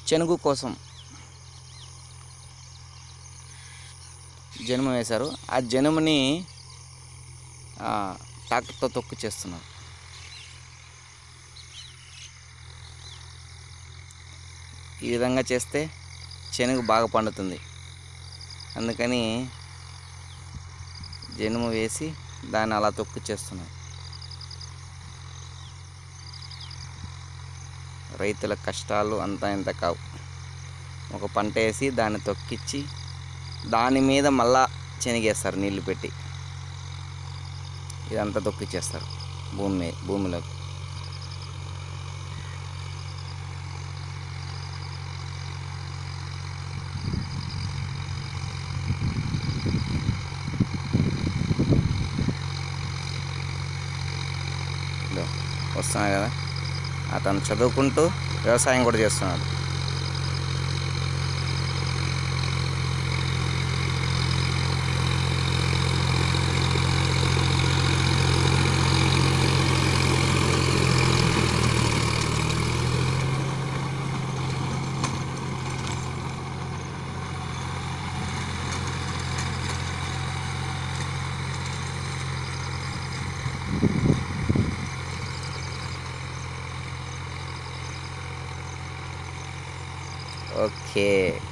చెనుగు కోసం జనుము వేశారు ఆ జనుముని ఆ, ట్రాక్టర్తో తొక్కు చేస్తున్నారు ఈ విధంగా చేస్తే శనగ బాగా పండుతుంది అందుకని జనుము వేసి దాన్ని అలా తొక్కు చేస్తున్నారు రైతుల కష్టాలు అంతా ఇంత కావు ఒక పంట వేసి దాన్ని తొక్కిచ్చి దాని మీద మళ్ళా శనగేస్తారు నీళ్లు పెట్టి ఇదంతా తొక్కిచ్చేస్తారు భూమి మీ- భూమిలోకి ఇదో వస్తున్నాయి కదా అతను చదువుకుంటూ వ్యవసాయం కూడా చేస్తున్నాడు ఓకే